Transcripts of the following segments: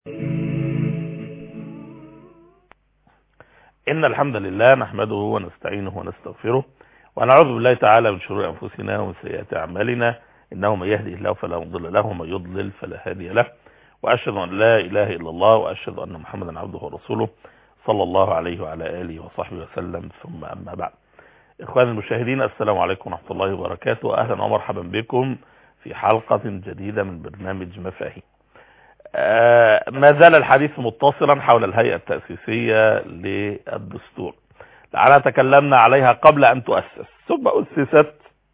إن الحمد لله نحمده ونستعينه ونستغفره ونعوذ بالله تعالى من شرور أنفسنا ومن سيئات أعمالنا إنه من يهدي الله فلا مضل له ومن يضلل فلا هادي له وأشهد أن لا إله إلا الله وأشهد أن محمدا عبده ورسوله صلى الله عليه وعلى آله وصحبه وسلم ثم أما بعد إخواني المشاهدين السلام عليكم ورحمة الله وبركاته أهلا ومرحبا بكم في حلقة جديدة من برنامج مفاهيم آه ما زال الحديث متصلا حول الهيئة التأسيسية للدستور لعلها تكلمنا عليها قبل أن تؤسس ثم أسست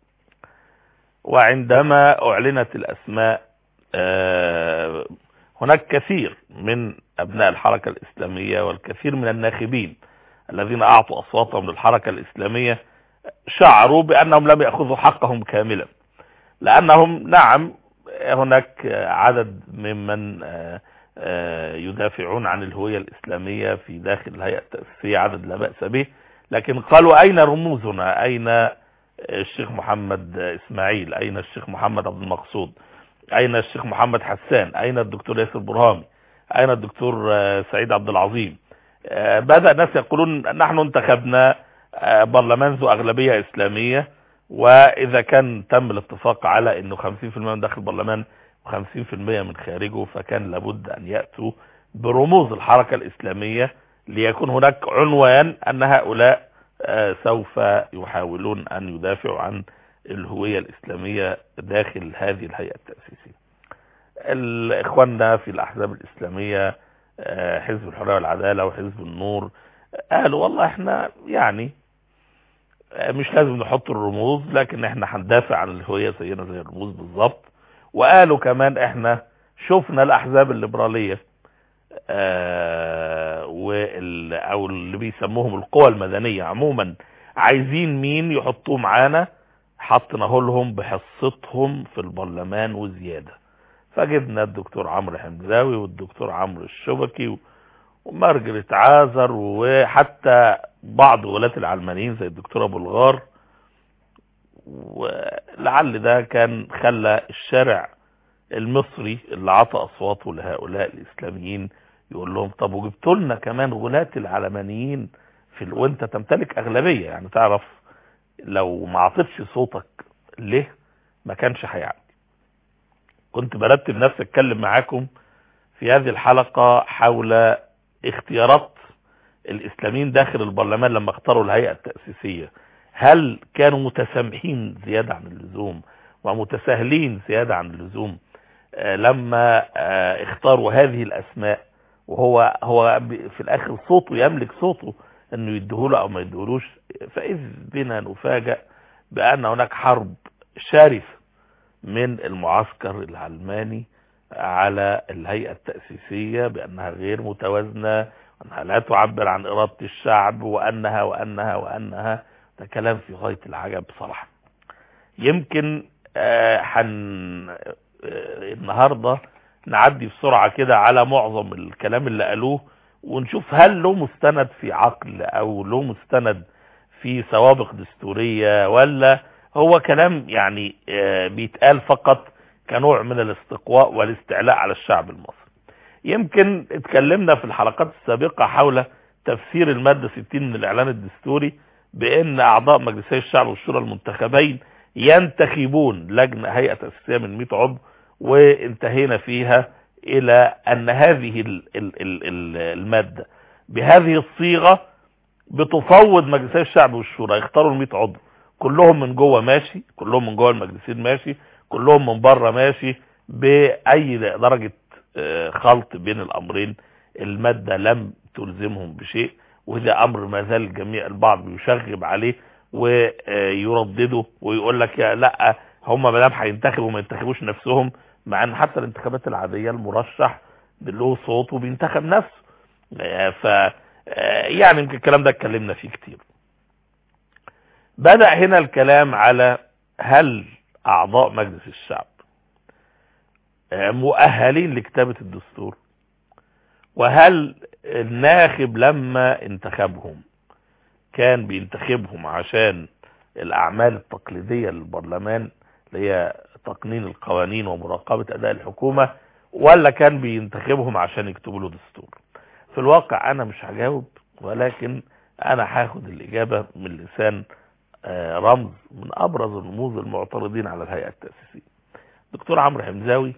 وعندما أعلنت الأسماء آه هناك كثير من أبناء الحركة الإسلامية والكثير من الناخبين الذين أعطوا أصواتهم للحركة الإسلامية شعروا بأنهم لم يأخذوا حقهم كاملا لأنهم نعم هناك عدد ممن يدافعون عن الهوية الإسلامية في داخل الهيئة التأسيسية عدد لا بأس به لكن قالوا أين رموزنا أين الشيخ محمد إسماعيل أين الشيخ محمد عبد المقصود أين الشيخ محمد حسان أين الدكتور ياسر برهامي أين الدكتور سعيد عبد العظيم بدأ الناس يقولون نحن انتخبنا برلمان ذو أغلبية إسلامية وإذا كان تم الاتفاق على أنه 50% من داخل البرلمان و50% من خارجه فكان لابد أن يأتوا برموز الحركة الإسلامية ليكون هناك عنوان أن هؤلاء سوف يحاولون أن يدافعوا عن الهوية الإسلامية داخل هذه الهيئة التأسيسية الإخواننا في الأحزاب الإسلامية حزب الحرية والعدالة وحزب النور قالوا والله احنا يعني مش لازم نحط الرموز لكن احنا هندافع عن الهوية زينا زي الرموز بالظبط وقالوا كمان احنا شفنا الأحزاب الليبرالية اه وال او اللي بيسموهم القوى المدنية عموما عايزين مين يحطوه معانا حطناه لهم بحصتهم في البرلمان وزيادة فجبنا الدكتور عمرو حمزاوي والدكتور عمرو الشبكي ومارجريت عازر وحتى بعض ولاة العلمانيين زي الدكتور ابو الغار ولعل ده كان خلى الشارع المصري اللي عطى اصواته لهؤلاء الاسلاميين يقول لهم طب وجبتوا لنا كمان ولاة العلمانيين في ال... وانت تمتلك اغلبية يعني تعرف لو ما عطتش صوتك ليه ما كانش هيعدي كنت برتب نفسي اتكلم معاكم في هذه الحلقة حول اختيارات الاسلاميين داخل البرلمان لما اختاروا الهيئة التأسيسية هل كانوا متسامحين زيادة عن اللزوم ومتساهلين زيادة عن اللزوم آه لما آه اختاروا هذه الاسماء وهو هو في الاخر صوته يملك صوته انه يديهوله او ما يديهولوش فاذ بنا نفاجأ بان هناك حرب شرسة من المعسكر العلماني على الهيئة التأسيسية بأنها غير متوازنة وأنها لا تعبر عن إرادة الشعب وأنها وأنها وأنها ده كلام في غاية العجب بصراحة يمكن آه حن آه النهاردة نعدي بسرعة كده على معظم الكلام اللي قالوه ونشوف هل له مستند في عقل أو له مستند في سوابق دستورية ولا هو كلام يعني آه بيتقال فقط كنوع من الاستقواء والاستعلاء على الشعب المصري يمكن اتكلمنا في الحلقات السابقة حول تفسير المادة 60 من الاعلان الدستوري بان اعضاء مجلسي الشعب والشورى المنتخبين ينتخبون لجنة هيئة تأسيسية من 100 عضو وانتهينا فيها الى ان هذه ال ال ال المادة بهذه الصيغة بتفوض مجلسي الشعب والشورى يختاروا ال 100 عضو كلهم من جوه ماشي كلهم من جوه المجلسين ماشي كلهم من بره ماشي بأي درجة خلط بين الأمرين المادة لم تلزمهم بشيء وده أمر ما زال الجميع البعض بيشغب عليه ويردده ويقول لك يا لا هم ما دام هينتخبوا ما ينتخبوش نفسهم مع ان حتى الانتخابات العادية المرشح له صوت وبينتخب نفسه ف يعني يمكن الكلام ده اتكلمنا فيه كتير بدأ هنا الكلام على هل اعضاء مجلس الشعب مؤهلين لكتابة الدستور وهل الناخب لما انتخبهم كان بينتخبهم عشان الاعمال التقليدية للبرلمان اللي هي تقنين القوانين ومراقبة اداء الحكومة ولا كان بينتخبهم عشان يكتبوا له دستور في الواقع انا مش هجاوب ولكن انا هاخد الاجابة من لسان آه، رمز من ابرز الرموز المعترضين على الهيئة التأسيسية دكتور عمرو حمزاوي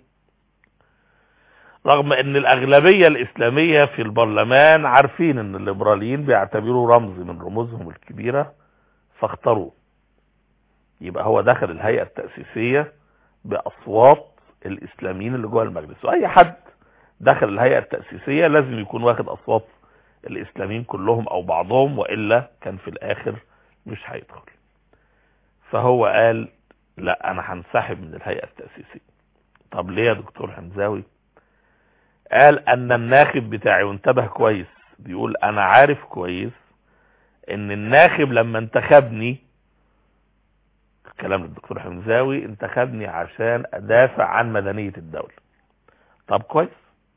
رغم ان الاغلبية الاسلامية في البرلمان عارفين ان الليبراليين بيعتبروا رمز من رموزهم الكبيرة فاختاروه يبقى هو دخل الهيئة التأسيسية باصوات الاسلاميين اللي جوه المجلس واي حد دخل الهيئة التأسيسية لازم يكون واخد اصوات الاسلاميين كلهم او بعضهم والا كان في الاخر مش هيدخل فهو قال لا انا هنسحب من الهيئة التأسيسية طب ليه يا دكتور حمزاوي قال ان الناخب بتاعي وانتبه كويس بيقول انا عارف كويس ان الناخب لما انتخبني كلام الدكتور حمزاوي انتخبني عشان ادافع عن مدنية الدولة طب كويس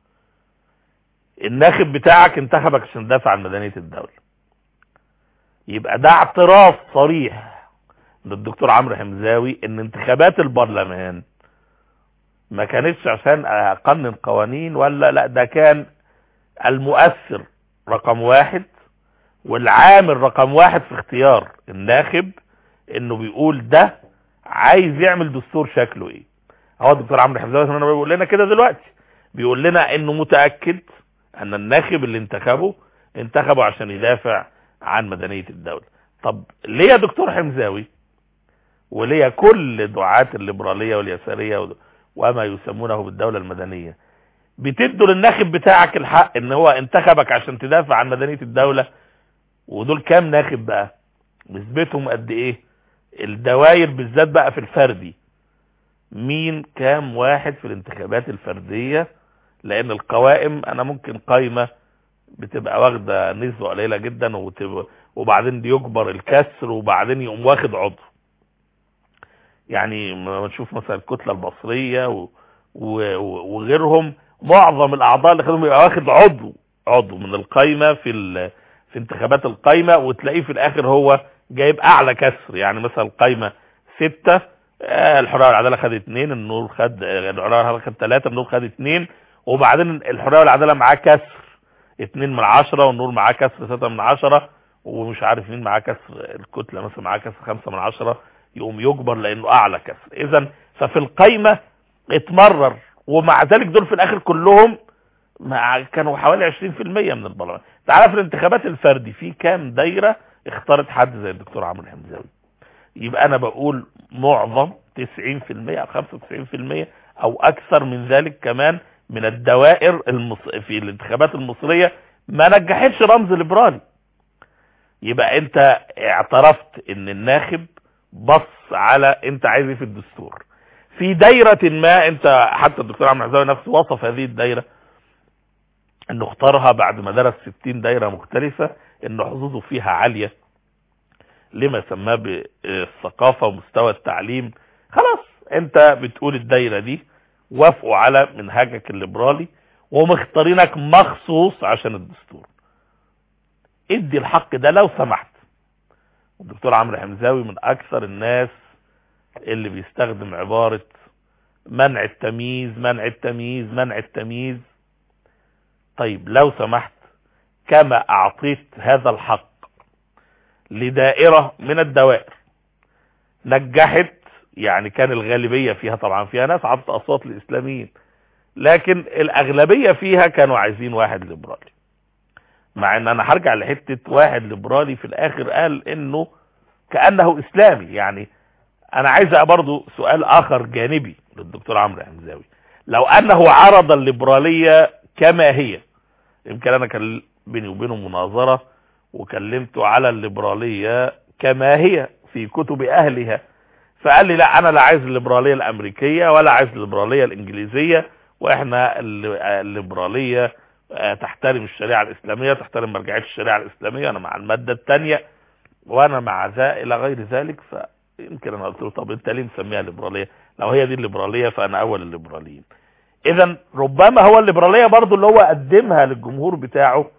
الناخب بتاعك انتخبك عشان تدافع عن مدنية الدولة يبقى ده اعتراف صريح للدكتور عمرو حمزاوي ان انتخابات البرلمان ما كانتش عشان اقنن قوانين ولا لا ده كان المؤثر رقم واحد والعامل رقم واحد في اختيار الناخب انه بيقول ده عايز يعمل دستور شكله ايه هو الدكتور عمرو حمزاوي انا بيقول لنا كده دلوقتي بيقول لنا انه متاكد ان الناخب اللي انتخبه انتخبه عشان يدافع عن مدنيه الدوله طب ليه يا دكتور حمزاوي وليه كل دعاة الليبراليه واليساريه وما يسمونه بالدوله المدنيه بتدوا للناخب بتاعك الحق ان هو انتخبك عشان تدافع عن مدنيه الدوله ودول كام ناخب بقى نسبتهم قد ايه الدوائر بالذات بقى في الفردي مين كام واحد في الانتخابات الفردية لان القوائم انا ممكن قايمة بتبقى واخدة نسبة قليلة جدا وتبقى وبعدين بيجبر الكسر وبعدين يقوم واخد عضو يعني ما نشوف مثلا الكتلة البصرية و... و... وغيرهم معظم الاعضاء اللي خدهم يبقى واخد عضو عضو من القايمة في ال... في انتخابات القايمة وتلاقيه في الاخر هو جايب اعلى كسر يعني مثلا القايمة ستة آه الحرية والعدالة خد اتنين النور خد الحرية والعدالة خد تلاتة النور خد اتنين وبعدين الحرية والعدالة معاه كسر اتنين من عشرة والنور معاه كسر ستة من عشرة ومش عارف مين معاه كسر الكتلة مثلا معاه كسر خمسة من عشرة يقوم يجبر لانه اعلى كسر اذا ففي القايمة اتمرر ومع ذلك دول في الاخر كلهم مع كانوا حوالي 20% من البرلمان تعرف الانتخابات الفردي في كام دايرة اختارت حد زي الدكتور عمرو الحمزاوي يبقى انا بقول معظم 90% او 95% او اكثر من ذلك كمان من الدوائر المص... في الانتخابات المصرية ما نجحتش رمز ليبرالي يبقى انت اعترفت ان الناخب بص على انت عايز ايه في الدستور في دايرة ما انت حتى الدكتور عمرو الحمزاوي نفسه وصف هذه الدايرة انه اختارها بعد ما درس 60 دايرة مختلفة انه حظوظه فيها عالية لما سماه بالثقافة ومستوى التعليم خلاص انت بتقول الدايرة دي وافقوا على منهجك الليبرالي ومختارينك مخصوص عشان الدستور ادي الحق ده لو سمحت الدكتور عمرو حمزاوي من اكثر الناس اللي بيستخدم عبارة منع التمييز منع التمييز منع التمييز طيب لو سمحت كما اعطيت هذا الحق لدائرة من الدوائر نجحت يعني كان الغالبية فيها طبعا فيها ناس عطت اصوات الاسلاميين لكن الاغلبية فيها كانوا عايزين واحد ليبرالي مع ان انا هرجع لحتة واحد ليبرالي في الاخر قال انه كأنه اسلامي يعني انا عايز برضو سؤال اخر جانبي للدكتور عمرو حمزاوي لو انه عرض الليبرالية كما هي يمكن انا كان بيني وبينه مناظرة وكلمته على الليبرالية كما هي في كتب اهلها فقال لي لا انا لا عايز الليبرالية الامريكية ولا عايز الليبرالية الانجليزية واحنا الليبرالية تحترم الشريعة الاسلامية تحترم مرجعية الشريعة الاسلامية انا مع المادة الثانية وانا مع ذا الى غير ذلك فيمكن انا قلت له طب انت ليه مسميها ليبرالية لو هي دي الليبرالية فانا اول الليبراليين اذا ربما هو الليبرالية برضو اللي هو قدمها للجمهور بتاعه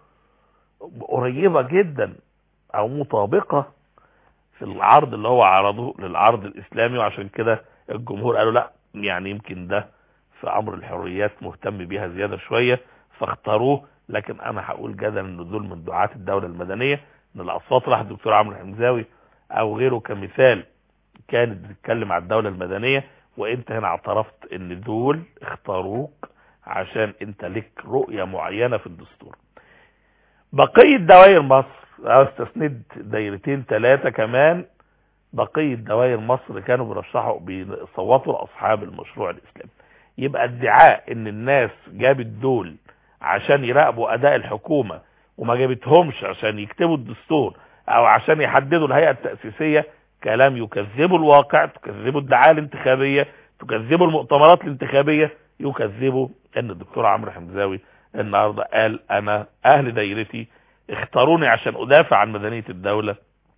قريبة جدا او مطابقة في العرض اللي هو عرضه للعرض الاسلامي وعشان كده الجمهور قالوا لا يعني يمكن ده في امر الحريات مهتم بيها زيادة شوية فاختاروه لكن انا هقول جدلا ان دول من دعاة الدولة المدنية ان الاصوات راح الدكتور عمرو حمزاوي او غيره كمثال كانت بتتكلم على الدولة المدنية وانت هنا اعترفت ان دول اختاروك عشان انت لك رؤية معينة في الدستور بقية دوائر مصر او استثنيت دايرتين ثلاثة كمان بقية دوائر مصر كانوا بيرشحوا بيصوتوا لاصحاب المشروع الاسلامي يبقى ادعاء ان الناس جابت دول عشان يراقبوا اداء الحكومة وما جابتهمش عشان يكتبوا الدستور او عشان يحددوا الهيئة التأسيسية كلام يكذبوا الواقع تكذبوا الدعاية الانتخابية تكذبوا المؤتمرات الانتخابية يكذبوا ان الدكتور عمرو حمزاوي النهاردة قال انا اهل دايرتي اختاروني عشان ادافع عن مدنية الدولة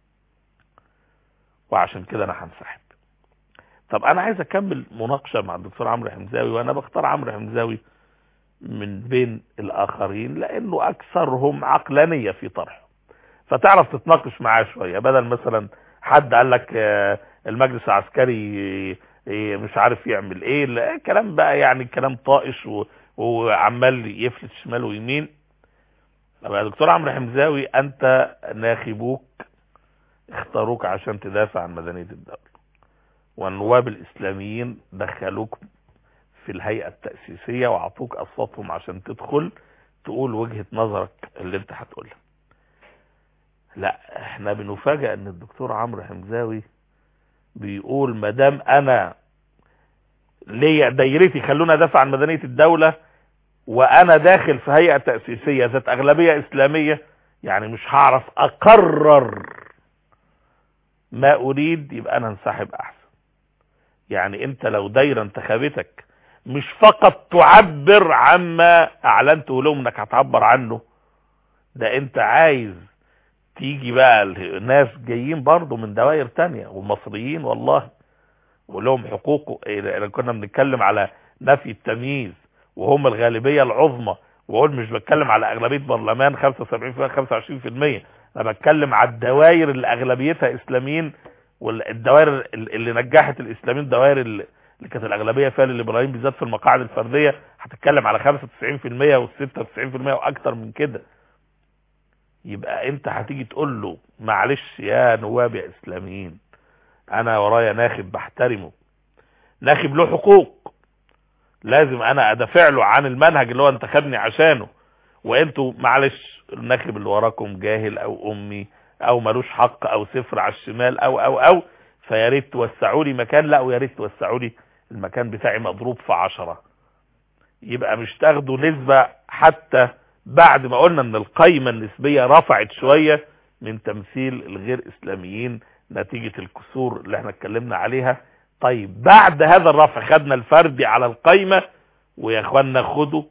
وعشان كده انا هنسحب طب انا عايز اكمل مناقشة مع الدكتور عمرو حمزاوي وانا بختار عمرو حمزاوي من بين الاخرين لانه اكثرهم عقلانية في طرحه فتعرف تتناقش معاه شوية بدل مثلا حد قال لك المجلس العسكري مش عارف يعمل ايه لا كلام بقى يعني كلام طائش وعمال يفلت شمال ويمين طب يا دكتور عمرو حمزاوي انت ناخبوك اختاروك عشان تدافع عن مدنية الدولة والنواب الاسلاميين دخلوك في الهيئة التأسيسية وعطوك اصواتهم عشان تدخل تقول وجهة نظرك اللي انت هتقولها لا احنا بنفاجئ ان الدكتور عمرو حمزاوي بيقول مدام انا ليا دايرتي خلونا ادافع عن مدنية الدولة وانا داخل في هيئة تأسيسية ذات اغلبية اسلامية يعني مش هعرف اقرر ما اريد يبقى انا انسحب احسن يعني انت لو دايرة انتخابتك مش فقط تعبر عما اعلنته لهم انك هتعبر عنه ده انت عايز تيجي بقى الناس جايين برضو من دوائر تانية ومصريين والله ولهم حقوق اذا كنا بنتكلم على نفي التمييز وهم الغالبية العظمى واقول مش بتكلم على اغلبية برلمان 75% 25% انا بتكلم على الدوائر اللي اغلبيتها اسلاميين والدوائر اللي نجحت الاسلاميين الدوائر اللي كانت الاغلبية فيها للليبراليين بالذات في المقاعد الفردية هتتكلم على 95% و96% واكتر من كده يبقى انت هتيجي تقول له معلش يا نواب يا اسلاميين انا ورايا ناخب بحترمه ناخب له حقوق لازم انا ادافع له عن المنهج اللي هو انتخبني عشانه وانتوا معلش الناخب اللي وراكم جاهل او امي او ملوش حق او صفر على الشمال او او او فيا ريت توسعوا لي مكان لا ويا ريت توسعوا لي المكان بتاعي مضروب في عشرة يبقى مش تاخدوا نسبة حتى بعد ما قلنا ان القايمة النسبية رفعت شوية من تمثيل الغير اسلاميين نتيجة الكسور اللي احنا اتكلمنا عليها طيب بعد هذا الرفع خدنا الفردي على القايمة ويا اخوانا خدوا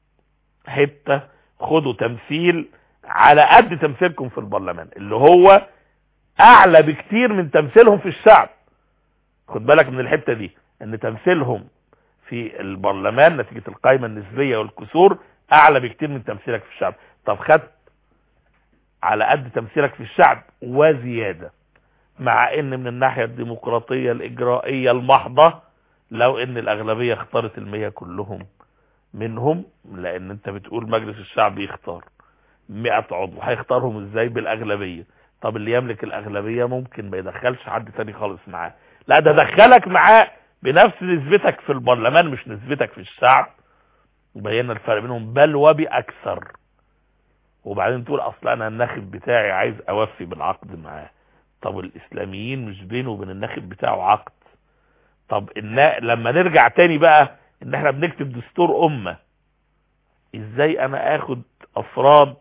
حتة خدوا تمثيل على قد تمثيلكم في البرلمان اللي هو اعلى بكتير من تمثيلهم في الشعب خد بالك من الحتة دي ان تمثيلهم في البرلمان نتيجة القايمة النسبية والكسور اعلى بكتير من تمثيلك في الشعب طب خدت على قد تمثيلك في الشعب وزيادة مع ان من الناحية الديمقراطية الاجرائية المحضة لو ان الاغلبية اختارت المية كلهم منهم لان انت بتقول مجلس الشعب يختار 100 عضو هيختارهم ازاي بالاغلبية طب اللي يملك الاغلبية ممكن ما يدخلش حد تاني خالص معاه لا ده دخلك معاه بنفس نسبتك في البرلمان مش نسبتك في الشعب وبينا الفرق بينهم بل وبأكثر وبعدين تقول اصل انا الناخب بتاعي عايز اوفي بالعقد معاه طب الاسلاميين مش بينه وبين الناخب بتاعه عقد طب إن لما نرجع تاني بقى ان احنا بنكتب دستور امة ازاي انا اخد افراد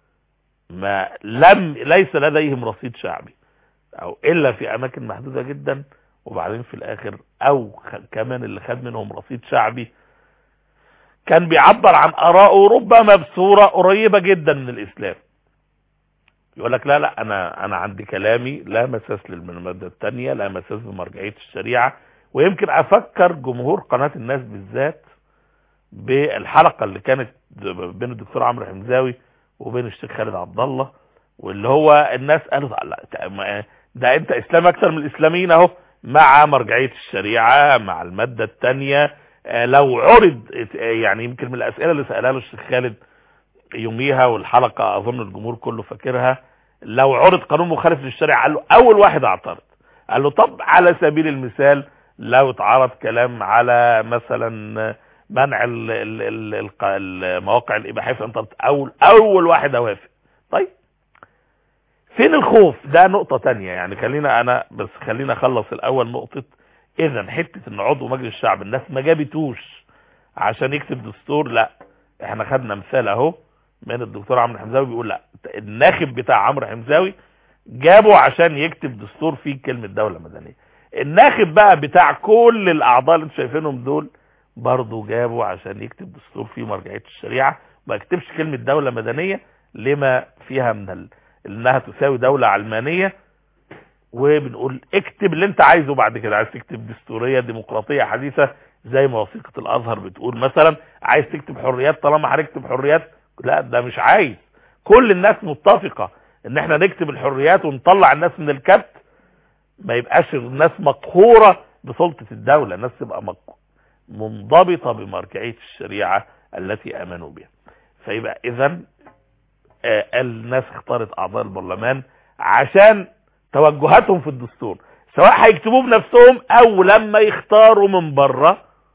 ما لم ليس لديهم رصيد شعبي او الا في اماكن محدودة جدا وبعدين في الاخر او كمان اللي خد منهم رصيد شعبي كان بيعبر عن ارائه ربما بصورة قريبة جدا من الاسلام يقول لك لا لا انا انا عندي كلامي لا مساس للمادة الثانية لا مساس بمرجعية الشريعة ويمكن افكر جمهور قناة الناس بالذات بالحلقة اللي كانت بين الدكتور عمرو حمزاوي وبين الشيخ خالد عبد الله واللي هو الناس قالوا لا ده انت اسلام اكثر من الاسلاميين اهو مع مرجعية الشريعة مع المادة الثانية آه، لو عرض آه، يعني يمكن من الاسئله اللي سالها له الشيخ خالد يوميها والحلقه اظن الجمهور كله فاكرها لو عرض قانون مخالف للشريعه قال له اول واحد اعترض قال له طب على سبيل المثال لو اتعرض كلام على مثلا منع ال- ال- ال- الق- المواقع الاباحيه في الانترنت اول اول واحد اوافق طيب فين الخوف ده نقطة تانية يعني خلينا انا بس خلينا اخلص الاول نقطة اذا حتة ان عضو مجلس الشعب الناس ما جابتوش عشان يكتب دستور لا احنا خدنا مثال اهو من الدكتور عمرو حمزاوي بيقول لا الناخب بتاع عمرو حمزاوي جابه عشان يكتب دستور فيه كلمة دولة مدنية الناخب بقى بتاع كل الاعضاء اللي انتوا شايفينهم دول برضه جابه عشان يكتب دستور فيه مرجعية الشريعة ما يكتبش كلمة دولة مدنية لما فيها من ال... انها تساوي دولة علمانية وبنقول اكتب اللي انت عايزه بعد كده عايز تكتب دستورية ديمقراطية حديثة زي ما وثيقة الازهر بتقول مثلا عايز تكتب حريات طالما هنكتب حريات لا ده مش عايز كل الناس متفقة ان احنا نكتب الحريات ونطلع الناس من الكبت ما يبقاش الناس مقهورة بسلطة الدولة الناس تبقى مق- منضبطة بمرجعية الشريعة التي امنوا بها فيبقى اذا آه، الناس اختارت اعضاء البرلمان عشان توجهاتهم في الدستور سواء هيكتبوه بنفسهم او لما يختاروا من بره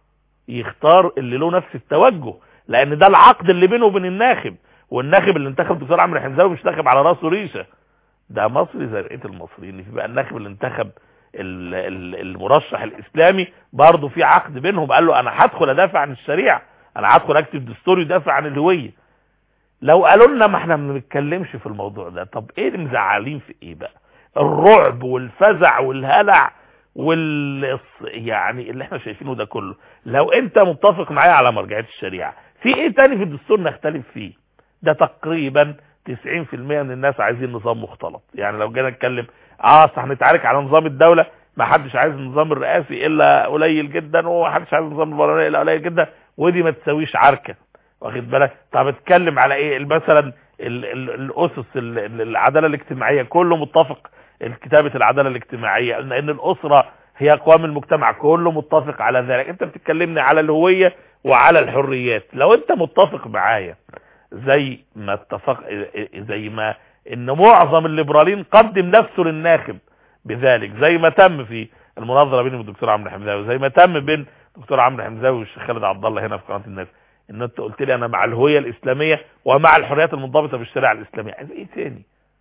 يختار اللي له نفس التوجه لان ده العقد اللي بينه وبين الناخب والناخب اللي انتخب الدكتور عمرو حمزاوي مش ناخب على راسه ريشه ده مصري زي بقيه المصريين في بقى الناخب اللي انتخب ال- ال- المرشح الاسلامي برضه في عقد بينهم قال له انا هدخل ادافع عن الشريعه انا هدخل اكتب دستور يدافع عن الهويه لو قالوا لنا ما احنا ما بنتكلمش في الموضوع ده طب ايه اللي مزعلين في ايه بقى الرعب والفزع والهلع وال يعني اللي احنا شايفينه ده كله لو انت متفق معايا على مرجعيه الشريعه في ايه تاني في الدستور نختلف فيه ده تقريبا 90% من الناس عايزين نظام مختلط يعني لو جينا نتكلم اه صح هنتعارك على نظام الدوله ما حدش عايز النظام الرئاسي الا قليل جدا وما حدش عايز النظام البرلماني الا قليل جدا ودي ما تساويش عركه واخد بالك طب اتكلم على ايه مثلا ال- ال- الاسس ال- ال- العداله الاجتماعيه كله متفق كتابه العداله الاجتماعيه ان ان الاسره هي قوام المجتمع كله متفق على ذلك انت بتتكلمني على الهويه وعلى الحريات لو انت متفق معايا زي ما اتفق زي ما ان معظم الليبراليين قدم نفسه للناخب بذلك زي ما تم في المناظره بين الدكتور عمرو حمزاوي زي ما تم بين الدكتور عمرو حمزاوي والشيخ خالد عبد الله هنا في قناه الناس ان انت قلت لي انا مع الهويه الاسلاميه ومع الحريات المنضبطه بالشريعه الاسلاميه عايز ايه تاني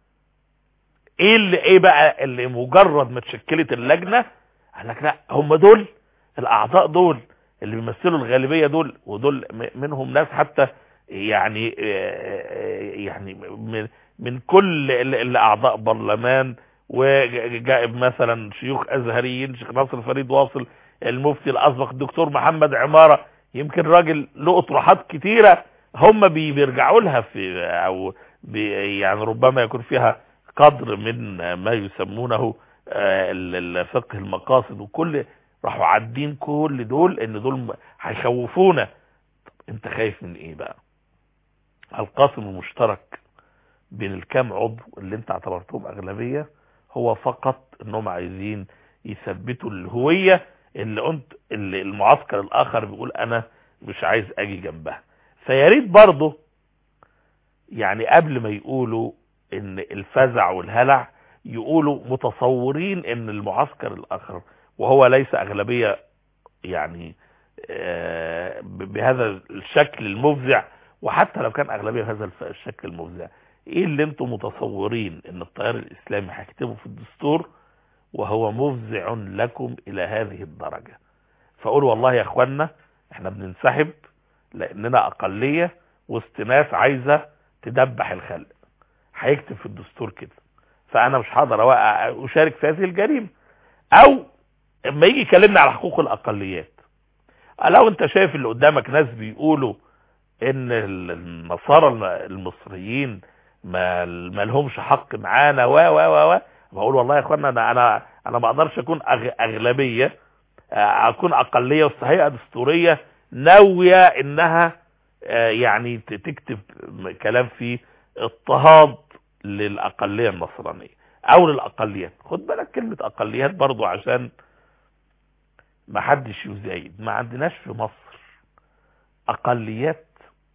ايه اللي ايه بقى اللي مجرد ما اتشكلت اللجنه قال لك لا هم دول الاعضاء دول اللي بيمثلوا الغالبيه دول ودول م- منهم ناس حتى يعني آه، يعني من من كل ال- اللي اعضاء برلمان وجائب مثلا شيوخ ازهريين شيخ ناصر فريد واصل المفتي الاسبق الدكتور محمد عماره يمكن راجل له اطروحات كتيره هم بي- بيرجعوا لها في او بي يعني ربما يكون فيها قدر من ما يسمونه آه، ال- الفقه المقاصد وكل راحوا عادين كل دول ان دول م- هيخوفونا طب انت خايف من ايه بقى القاسم المشترك بين الكام عضو اللي انت اعتبرتهم اغلبيه هو فقط انهم عايزين يثبتوا الهويه اللي انت اللي المعسكر الاخر بيقول انا مش عايز اجي جنبها فيا ريت برضه يعني قبل ما يقولوا ان الفزع والهلع يقولوا متصورين ان المعسكر الاخر وهو ليس اغلبيه يعني آه، ب- بهذا الشكل المفزع وحتى لو كان اغلبيه بهذا الف- الشكل المفزع ايه اللي انتم متصورين ان التيار الاسلامي هيكتبه في الدستور وهو مفزع لكم الى هذه الدرجه فقولوا والله يا اخوانا احنا بننسحب لاننا اقليه وسط ناس عايزه تدبح الخلق هيكتب في الدستور كده فانا مش هقدر أوقع- اشارك في هذه الجريمه او اما يجي يكلمنا على حقوق الاقليات لو انت شايف اللي قدامك ناس بيقولوا ان ال- النصارى الم- المصريين ما ما لهمش حق معانا و و و و بقول والله يا اخوانا انا انا انا ما اقدرش اكون أغ- اغلبيه آه، اكون اقليه وسط هيئه دستوريه ناويه انها آه، يعني ت- تكتب كلام فيه اضطهاد للاقليه النصرانيه او للاقليات خد بالك كلمه اقليات برضو عشان ما حدش يزايد ما عندناش في مصر اقليات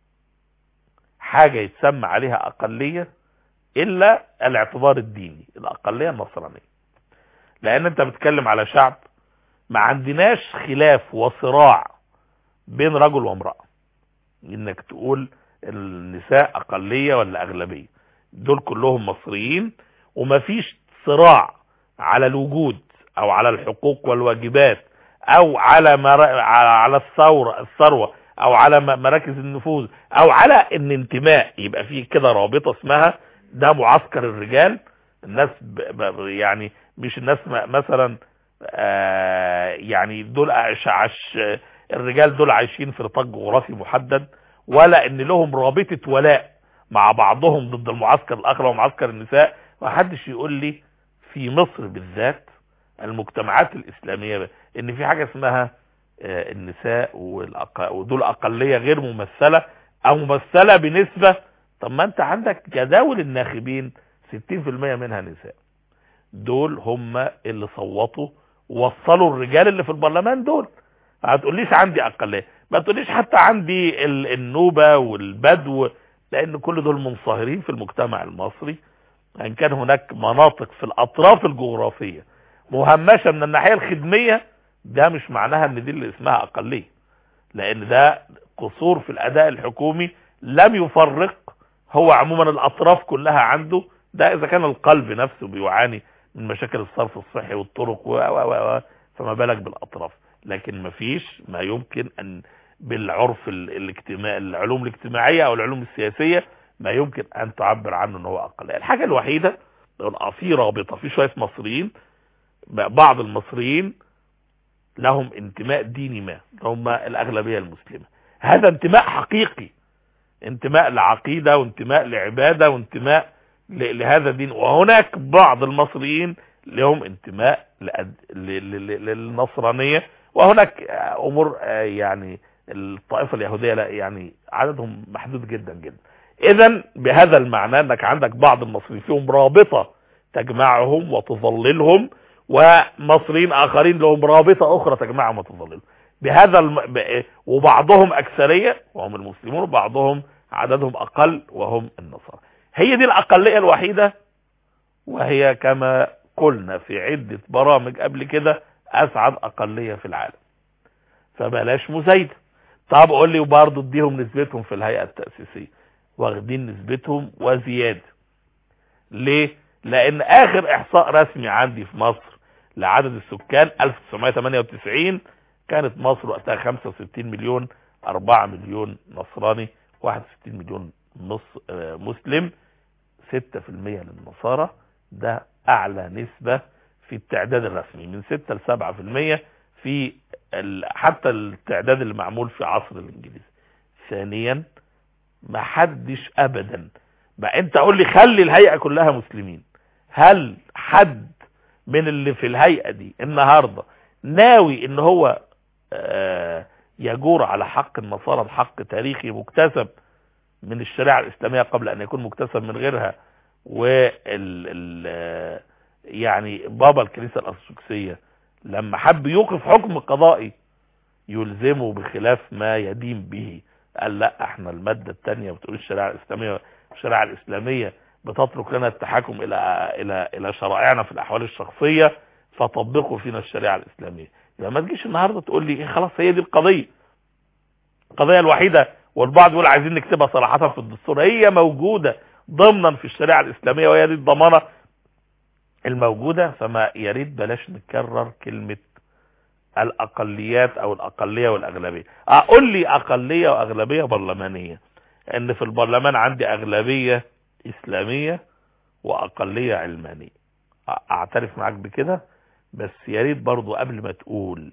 حاجة يتسمى عليها اقلية الا الاعتبار الديني الاقلية النصرانية لان انت بتتكلم على شعب ما عندناش خلاف وصراع بين رجل وامرأة انك تقول النساء اقلية ولا اغلبية دول كلهم مصريين ومفيش صراع على الوجود او على الحقوق والواجبات او على مر... على الثورة الثروة او على مراكز النفوذ او على ان انتماء يبقى فيه كده رابطة اسمها ده معسكر الرجال الناس ب... ب... يعني مش الناس مثلا آه يعني دول عش... عش... الرجال دول عايشين في نطاق جغرافي محدد ولا ان لهم رابطة ولاء مع بعضهم ضد المعسكر الاخر ومعسكر النساء ما حدش يقول لي في مصر بالذات المجتمعات الاسلامية ان في حاجة اسمها النساء والأق... ودول اقلية غير ممثلة او ممثلة بنسبة طب ما انت عندك جداول الناخبين 60% منها نساء دول هم اللي صوتوا وصلوا الرجال اللي في البرلمان دول ما تقوليش عندي اقلية ما تقوليش حتى عندي النوبة والبدو لان كل دول منصهرين في المجتمع المصري ان كان هناك مناطق في الاطراف الجغرافية مهمشة من الناحية الخدمية ده مش معناها ان دي اللي اسمها اقلية لان ده قصور في الاداء الحكومي لم يفرق هو عموما الاطراف كلها عنده ده اذا كان القلب نفسه بيعاني من مشاكل الصرف الصحي والطرق و و و فما بالك بالاطراف لكن مفيش ما يمكن ان بالعرف الاجتماعي العلوم الاجتماعية او العلوم السياسية ما يمكن ان تعبر عنه ان هو اقلية الحاجة الوحيدة في رابطة في شوية مصريين بعض المصريين لهم انتماء ديني ما هم الاغلبية المسلمة هذا انتماء حقيقي انتماء لعقيدة وانتماء لعبادة وانتماء لهذا الدين وهناك بعض المصريين لهم انتماء للنصرانية وهناك امور يعني الطائفة اليهودية لا يعني عددهم محدود جدا جدا اذا بهذا المعنى انك عندك بعض المصريين فيهم رابطة تجمعهم وتظللهم ومصريين اخرين لهم رابطة اخرى تجمعهم وتظللهم بهذا الم... ب... وبعضهم اكثرية وهم المسلمون وبعضهم عددهم اقل وهم النصارى هي دي الاقلية الوحيدة وهي كما قلنا في عدة برامج قبل كده اسعد اقلية في العالم فبلاش مزايدة طب قول لي وبرضه اديهم نسبتهم في الهيئة التأسيسية واخدين نسبتهم وزيادة ليه لان اخر احصاء رسمي عندي في مصر لعدد السكان 1998 كانت مصر وقتها 65 مليون 4 مليون نصراني 61 مليون نص مسلم 6% للنصارى ده اعلى نسبة في التعداد الرسمي من 6 ل 7% في حتى التعداد اللي معمول في عصر الانجليزي ثانيا ما حدش ابدا بقى انت قول لي خلي الهيئة كلها مسلمين هل حد من اللي في الهيئة دي النهاردة ناوي ان هو يجور على حق النصارى بحق تاريخي مكتسب من الشريعة الاسلامية قبل ان يكون مكتسب من غيرها وال يعني بابا الكنيسة الارثوذكسية لما حب يوقف حكم قضائي يلزمه بخلاف ما يدين به قال لا احنا المادة الثانية بتقول الشريعة الاسلامية الشريعة الاسلامية بتترك لنا التحكم الى الى الى شرائعنا في الاحوال الشخصية فطبقوا فينا الشريعة الاسلامية يبقى ما تجيش النهاردة تقول لي ايه خلاص هي دي القضية القضية الوحيدة والبعض يقول عايزين نكتبها صراحة في الدستور هي موجودة ضمنا في الشريعة الاسلامية وهي دي الضمانة الموجودة فما يريد بلاش نكرر كلمة الاقليات او الاقلية والاغلبية اقول لي اقلية واغلبية برلمانية ان في البرلمان عندي اغلبية اسلامية واقلية علمانية اعترف معاك بكده بس يا ريت برضو قبل ما تقول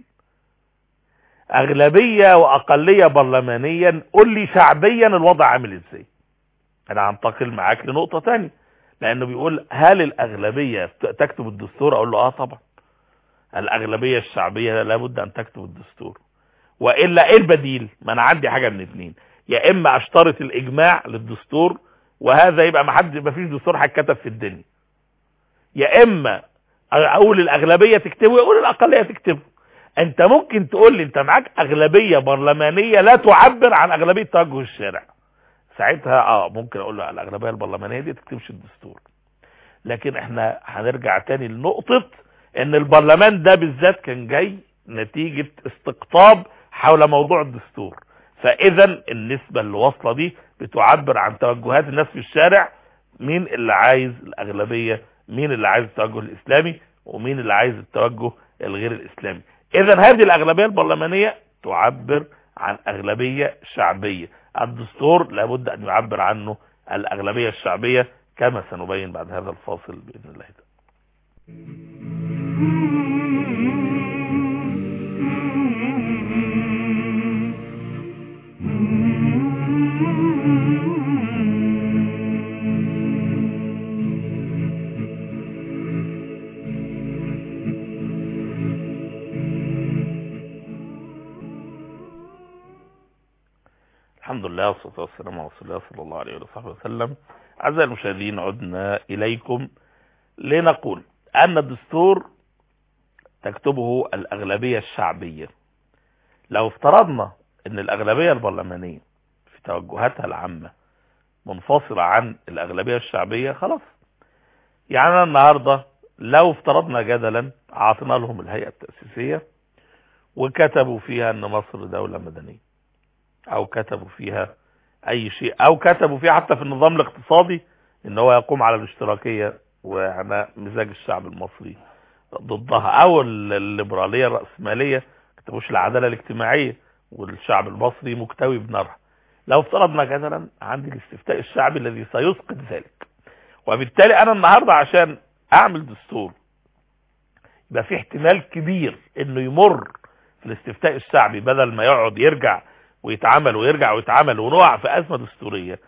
اغلبية واقلية برلمانيا قول لي شعبيا الوضع عامل ازاي انا هنتقل معاك لنقطة تانية لانه بيقول هل الاغلبية تكتب الدستور اقول له اه طبعا الاغلبية الشعبية لابد ان تكتب الدستور والا ايه البديل ما انا عندي حاجة من اتنين يا اما اشترط الاجماع للدستور وهذا يبقى ما حد ما فيش دستور هيتكتب في الدنيا يا اما اقول الاغلبية تكتبه يقول الاقلية تكتبه انت ممكن تقول لي انت معاك اغلبية برلمانية لا تعبر عن اغلبية توجه الشارع ساعتها اه ممكن اقول له الاغلبية البرلمانية دي تكتبش الدستور لكن احنا هنرجع تاني لنقطة ان البرلمان ده بالذات كان جاي نتيجة استقطاب حول موضوع الدستور فاذا النسبة اللي واصلة دي بتعبر عن توجهات الناس في الشارع مين اللي عايز الاغلبية مين اللي عايز التوجه الاسلامي ومين اللي عايز التوجه الغير الاسلامي اذا هذه الاغلبية البرلمانية تعبر عن اغلبية شعبية الدستور لابد ان يعبر عنه الاغلبية الشعبية كما سنبين بعد هذا الفاصل باذن الله تعالى الحمد لله والصلاة والسلام على رسول الله صلى الله عليه وصحبه وسلم أعزائي المشاهدين عدنا إليكم لنقول أن الدستور تكتبه الأغلبية الشعبية لو افترضنا أن الأغلبية البرلمانية في توجهاتها العامة منفصلة عن الأغلبية الشعبية خلاص يعني أنا النهاردة لو افترضنا جدلا عاطنا لهم الهيئة التأسيسية وكتبوا فيها أن مصر دولة مدنية او كتبوا فيها اي شيء او كتبوا فيها حتى في النظام الاقتصادي ان هو يقوم على الاشتراكية وعلى مزاج الشعب المصري ضدها او الليبرالية الرأسمالية كتبوش العدالة الاجتماعية والشعب المصري مكتوي بنارها لو افترضنا جدلا عندي الاستفتاء الشعبي الذي سيسقط ذلك وبالتالي انا النهاردة عشان اعمل دستور يبقى في احتمال كبير انه يمر في الاستفتاء الشعبي بدل ما يقعد يرجع ويتعمل ويرجع ويتعمل ونقع في أزمة دستورية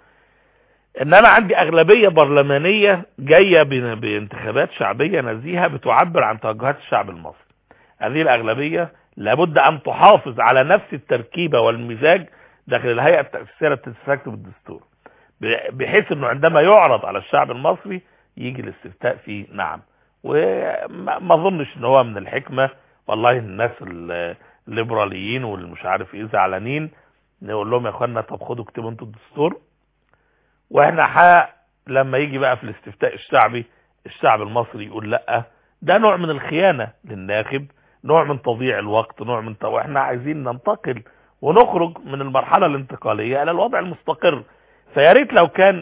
ان انا عندي اغلبية برلمانية جاية بانتخابات شعبية نزيهة بتعبر عن توجهات الشعب المصري هذه الاغلبية لابد ان تحافظ على نفس التركيبة والمزاج داخل الهيئة التأسيسية التي تستكتب الدستور بحيث انه عندما يعرض على الشعب المصري يجي الاستفتاء فيه نعم وما اظنش ان هو من الحكمة والله الناس الليبراليين والمش عارف ايه زعلانين نقول لهم يا اخوانا طب خدوا اكتبوا انتوا الدستور واحنا حق لما يجي بقى في الاستفتاء الشعبي الشعب المصري يقول لا ده نوع من الخيانة للناخب نوع من تضييع الوقت نوع من طو... احنا عايزين ننتقل ونخرج من المرحلة الانتقالية الى الوضع المستقر فيا ريت لو كان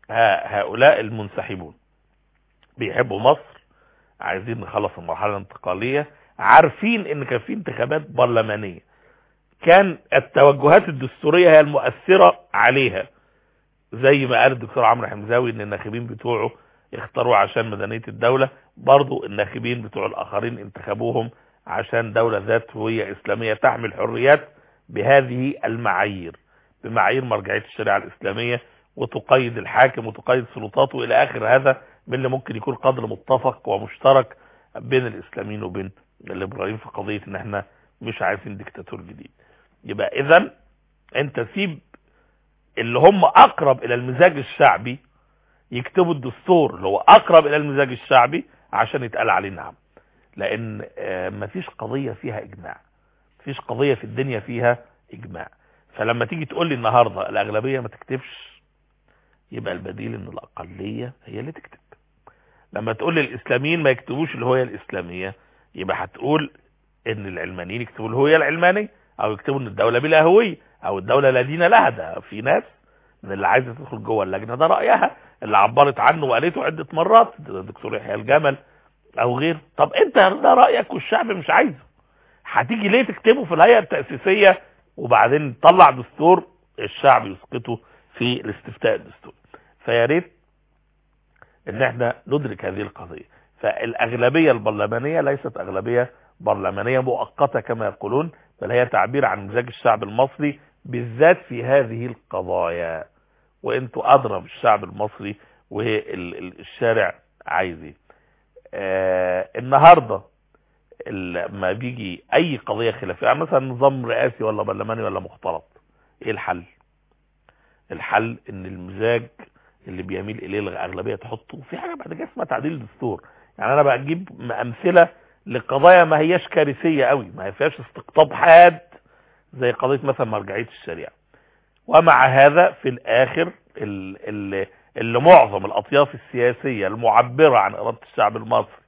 هؤلاء المنسحبون بيحبوا مصر عايزين نخلص المرحلة الانتقالية عارفين ان كان في انتخابات برلمانية كان التوجهات الدستورية هي المؤثرة عليها زي ما قال الدكتور عمرو حمزاوي ان الناخبين بتوعه اختاروه عشان مدنية الدولة برضو الناخبين بتوع الاخرين انتخبوهم عشان دولة ذات هوية اسلامية تحمل حريات بهذه المعايير بمعايير مرجعية الشريعة الاسلامية وتقيد الحاكم وتقيد سلطاته الى اخر هذا من اللي ممكن يكون قدر متفق ومشترك بين الاسلاميين وبين الليبراليين في قضية ان احنا مش عايزين ديكتاتور جديد يبقى اذا انت سيب اللي هم اقرب الى المزاج الشعبي يكتبوا الدستور اللي هو اقرب الى المزاج الشعبي عشان يتقال عليه نعم لان مفيش قضية فيها اجماع مفيش قضية في الدنيا فيها اجماع فلما تيجي تقول لي النهاردة الاغلبية ما تكتبش يبقى البديل ان الاقلية هي اللي تكتب لما تقول لي الاسلاميين ما يكتبوش الهوية الاسلامية يبقى هتقول ان العلمانيين يكتبوا الهوية العلمانية او يكتبوا ان الدولة بلا هوية او الدولة لا دين لها ده في ناس من اللي عايزة تدخل جوه اللجنة ده رأيها اللي عبرت عنه وقالته عدة مرات الدكتور يحيى الجمل او غيره طب انت ده رأيك والشعب مش عايزه هتيجي ليه تكتبه في الهيئة التأسيسية وبعدين تطلع دستور الشعب يسقطه في الاستفتاء الدستوري فيا ريت ان احنا ندرك هذه القضية فالاغلبية البرلمانية ليست اغلبية برلمانية مؤقتة كما يقولون بل هي تعبير عن مزاج الشعب المصري بالذات في هذه القضايا وانتوا ادرى بالشعب المصري والشارع عايز ايه آه النهارده لما بيجي اي قضيه خلافيه يعني مثلا نظام رئاسي ولا برلماني ولا مختلط ايه الحل الحل ان المزاج اللي بيميل اليه الاغلبيه تحطه في حاجه بعد كده اسمها تعديل الدستور يعني انا بجيب امثله لقضايا ما هياش كارثية قوي ما فيهاش استقطاب حاد زي قضية مثلا مرجعية الشريعة ومع هذا في الاخر اللي, اللي معظم الاطياف السياسية المعبرة عن ارادة الشعب المصري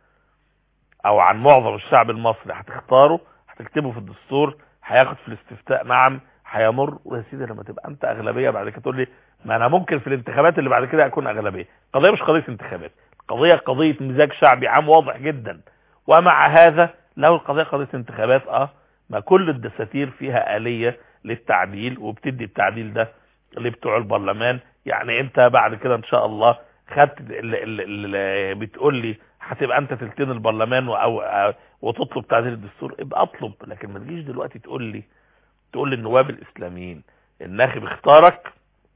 او عن معظم الشعب المصري هتختاره هتكتبه في الدستور هياخد في الاستفتاء نعم هيمر ويا سيدي لما تبقى انت اغلبيه بعد كده تقول لي ما انا ممكن في الانتخابات اللي بعد كده اكون اغلبيه القضيه مش قضيه انتخابات القضيه قضيه مزاج شعبي عام واضح جدا ومع هذا لو القضيه قضيه انتخابات اه ما كل الدساتير فيها آلية للتعديل وبتدي التعديل ده لبتوع البرلمان يعني انت بعد كده ان شاء الله خدت اللي بتقول لي هتبقى انت تلتين البرلمان او وتطلب تعديل الدستور ابقى اطلب لكن ما تجيش دلوقتي تقول لي تقول للنواب الاسلاميين الناخب اختارك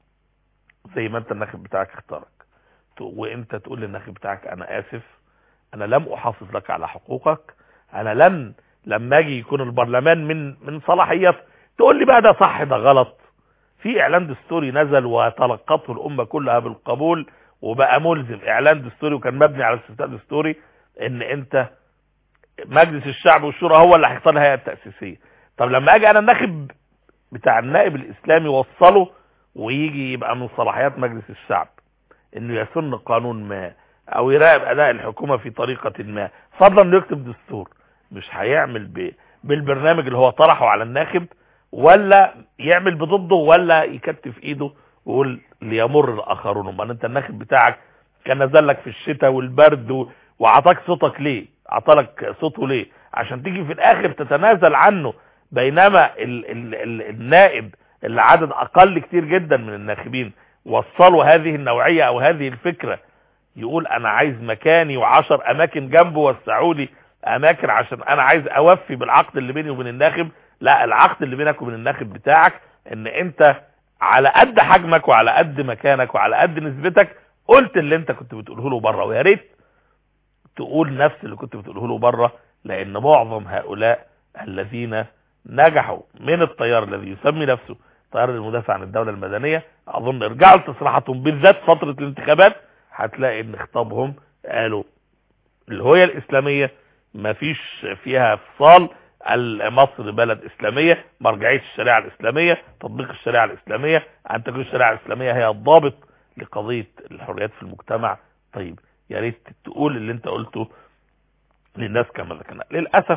زي ما انت الناخب بتاعك اختارك وانت تقول للناخب بتاعك انا اسف انا لم احافظ لك على حقوقك انا لن لما اجي يكون البرلمان من من صلاحيات تقول لي بقى ده صح ده غلط في اعلان دستوري نزل وتلقته الامه كلها بالقبول وبقى ملزم اعلان دستوري وكان مبني على استفتاء دستوري ان انت مجلس الشعب والشورى هو اللي هيختار الهيئه التاسيسيه طب لما اجي انا الناخب بتاع النائب الاسلامي وصله ويجي يبقى من صلاحيات مجلس الشعب انه يسن قانون ما او يراقب اداء الحكومه في طريقه ما فضلا انه يكتب دستور مش هيعمل ب... بالبرنامج اللي هو طرحه على الناخب ولا يعمل بضده ولا يكتف ايده ويقول ليمر الاخرون امال انت الناخب بتاعك كان نزل لك في الشتاء والبرد و... وعطاك صوتك ليه عطالك صوته ليه عشان تيجي في الاخر تتنازل عنه بينما ال... ال... ال... النائب اللي عدد اقل كتير جدا من الناخبين وصلوا هذه النوعية او هذه الفكرة يقول انا عايز مكاني وعشر اماكن جنبه وسعوا لي اماكن عشان انا عايز اوفي بالعقد اللي بيني وبين الناخب لا العقد اللي بينك وبين الناخب بتاعك ان انت على قد حجمك وعلى قد مكانك وعلى قد نسبتك قلت اللي انت كنت بتقوله له بره ويا ريت تقول نفس اللي كنت بتقوله له بره لان معظم هؤلاء الذين نجحوا من التيار الذي يسمي نفسه تيار المدافع عن الدولة المدنية اظن ارجعوا لتصريحاتهم بالذات فترة الانتخابات هتلاقي ان خطابهم قالوا الهوية الاسلامية ما فيش فيها افصال مصر بلد اسلامية مرجعية الشريعة الاسلامية تطبيق الشريعة الاسلامية ان تكون الشريعة الاسلامية هي الضابط لقضية الحريات في المجتمع طيب يا ريت تقول اللي انت قلته للناس كما ذكرنا للأسف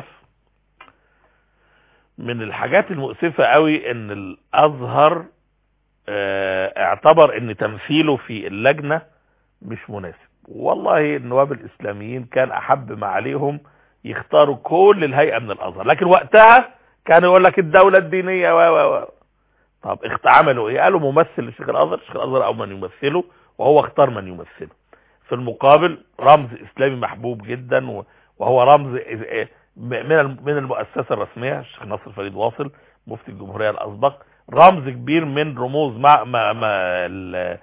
من الحاجات المؤسفة قوي ان الازهر اه اعتبر ان تمثيله في اللجنة مش مناسب والله النواب الاسلاميين كان احب ما عليهم يختاروا كل الهيئة من الازهر لكن وقتها كان يقول لك الدولة الدينية و و و طب عملوا ايه قالوا ممثل لشيخ الازهر شيخ الازهر او من يمثله وهو اختار من يمثله في المقابل رمز اسلامي محبوب جدا وهو رمز من من المؤسسة الرسمية الشيخ ناصر فريد واصل مفتي الجمهورية الاسبق رمز كبير من رموز مع مع, مع ال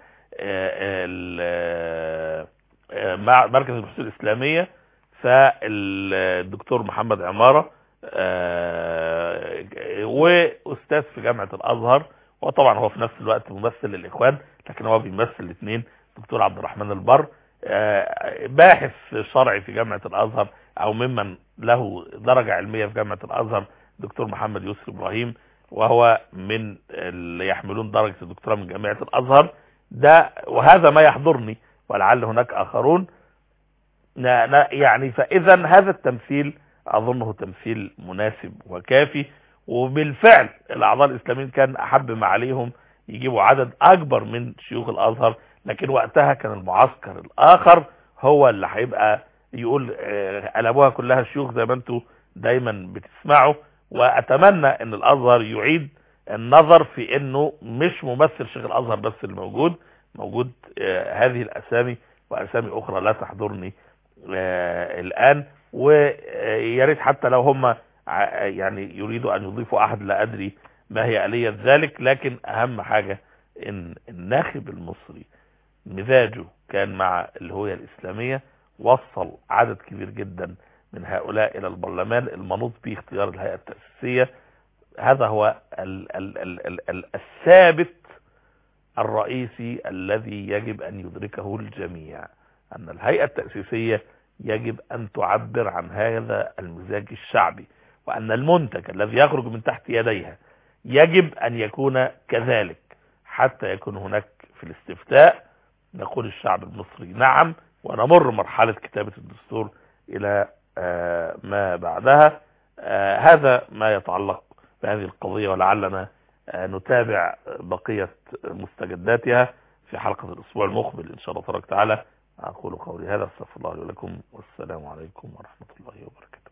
ال مع مركز البحوث الاسلامية فالدكتور محمد عمارة واستاذ في جامعة الازهر وطبعا هو في نفس الوقت ممثل للاخوان لكن هو بيمثل الاثنين دكتور عبد الرحمن البر باحث شرعي في جامعة الازهر او ممن له درجة علمية في جامعة الازهر دكتور محمد يوسف ابراهيم وهو من اللي يحملون درجة الدكتوراه من جامعة الازهر ده وهذا ما يحضرني ولعل هناك اخرون يعني فاذا هذا التمثيل اظنه تمثيل مناسب وكافي وبالفعل الاعضاء الاسلاميين كان احب ما عليهم يجيبوا عدد اكبر من شيوخ الازهر لكن وقتها كان المعسكر الاخر هو اللي هيبقى يقول قلبوها كلها شيوخ زي ما انتم دايما بتسمعوا واتمنى ان الازهر يعيد النظر في انه مش ممثل شيخ الازهر بس اللي موجود موجود هذه الاسامي واسامي اخرى لا تحضرني الان ويا ريت حتى لو هم يعني يريدوا ان يضيفوا احد لا ادري ما هي آلية ذلك لكن اهم حاجة ان الناخب المصري مزاجه كان مع الهوية الاسلامية وصل عدد كبير جدا من هؤلاء الى البرلمان المنوط به اختيار الهيئة التأسيسية هذا هو ال ال ال ال ال الثابت الرئيسي الذي يجب ان يدركه الجميع ان الهيئة التأسيسية يجب أن تعبر عن هذا المزاج الشعبي وأن المنتج الذي يخرج من تحت يديها يجب أن يكون كذلك حتى يكون هناك في الاستفتاء نقول الشعب المصري نعم ونمر مرحلة كتابة الدستور إلى ما بعدها هذا ما يتعلق بهذه القضية ولعلنا نتابع بقية مستجداتها في حلقة الأسبوع المقبل إن شاء الله تبارك وتعالى أقول قولي هذا استغفر الله لي ولكم والسلام عليكم ورحمة الله وبركاته